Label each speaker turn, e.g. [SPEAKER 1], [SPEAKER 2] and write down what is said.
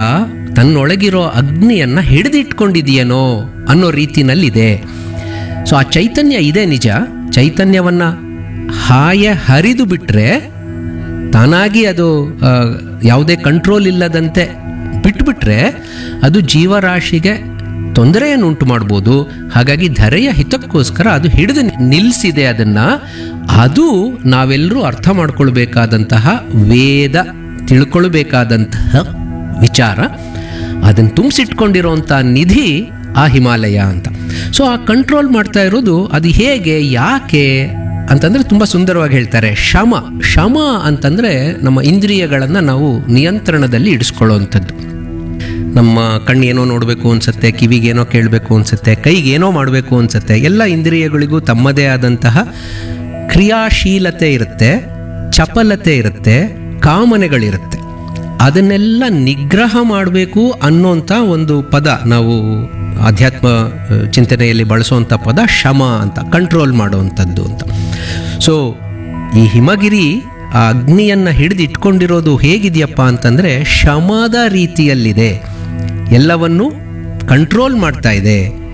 [SPEAKER 1] ತನ್ನೊಳಗಿರೋ ಅಗ್ನಿಯನ್ನು ಹಿಡಿದಿಟ್ಕೊಂಡಿದೆಯೇನೋ ಅನ್ನೋ ರೀತಿನಲ್ಲಿದೆ ಸೊ ಆ ಚೈತನ್ಯ ಇದೆ ನಿಜ ಚೈತನ್ಯವನ್ನು ಹಾಯ ಹರಿದು ಬಿಟ್ಟರೆ ತಾನಾಗಿ ಅದು ಆ, ಯಾವುದೇ ಕಂಟ್ರೋಲ್ ಇಲ್ಲದಂತೆ ಬಿಟ್ಬಿಟ್ರೆ ಅದು ಜೀವರಾಶಿಗೆ ತೊಂದರೆಯನ್ನು ಉಂಟು ಮಾಡ್ಬೋದು ಹಾಗಾಗಿ ಧರೆಯ ಹಿತಕ್ಕೋಸ್ಕರ ಅದು ಹಿಡಿದು ನಿಲ್ಲಿಸಿದೆ ಅದನ್ನು ಅದು ನಾವೆಲ್ಲರೂ ಅರ್ಥ ಮಾಡ್ಕೊಳ್ಬೇಕಾದಂತಹ ವೇದ ತಿಳ್ಕೊಳ್ಬೇಕಾದಂತಹ ವಿಚಾರ ಅದನ್ನು ತುಂಬಿಸಿಟ್ಕೊಂಡಿರೋಂಥ ನಿಧಿ ಆ ಹಿಮಾಲಯ ಅಂತ ಸೊ ಆ ಕಂಟ್ರೋಲ್ ಮಾಡ್ತಾ ಇರೋದು ಅದು ಹೇಗೆ ಯಾಕೆ ಅಂತಂದರೆ ತುಂಬ ಸುಂದರವಾಗಿ ಹೇಳ್ತಾರೆ ಶಮ ಶಮ ಅಂತಂದರೆ ನಮ್ಮ ಇಂದ್ರಿಯಗಳನ್ನು ನಾವು ನಿಯಂತ್ರಣದಲ್ಲಿ ಇಡಿಸ್ಕೊಳ್ಳೋವಂಥದ್ದು ನಮ್ಮ ಕಣ್ಣೇನೋ ನೋಡಬೇಕು ಅನ್ಸುತ್ತೆ ಕಿವಿಗೇನೋ ಕೇಳಬೇಕು ಅನ್ಸುತ್ತೆ ಕೈಗೇನೋ ಮಾಡಬೇಕು ಅನ್ಸುತ್ತೆ ಎಲ್ಲ ಇಂದ್ರಿಯಗಳಿಗೂ ತಮ್ಮದೇ ಆದಂತಹ ಕ್ರಿಯಾಶೀಲತೆ ಇರುತ್ತೆ ಚಪಲತೆ ಇರುತ್ತೆ ಕಾಮನೆಗಳಿರುತ್ತೆ ಅದನ್ನೆಲ್ಲ ನಿಗ್ರಹ ಮಾಡಬೇಕು ಅನ್ನೋಂಥ ಒಂದು ಪದ ನಾವು ಆಧ್ಯಾತ್ಮ ಆ, ಚಿಂತನೆಯಲ್ಲಿ ಬಳಸುವಂಥ ಪದ ಶಮ ಅಂತ ಕಂಟ್ರೋಲ್ ಮಾಡುವಂಥದ್ದು ಅಂತ ಸೊ ಈ ಹಿಮಗಿರಿ ಆ ಅಗ್ನಿಯನ್ನು ಹಿಡಿದು ಇಟ್ಕೊಂಡಿರೋದು ಹೇಗಿದೆಯಪ್ಪ ಅಂತಂದರೆ ಶಮದ ರೀತಿಯಲ್ಲಿದೆ ಎಲ್ಲವನ್ನು ಕಂಟ್ರೋಲ್ ಮಾಡ್ತಾ ಇದೆ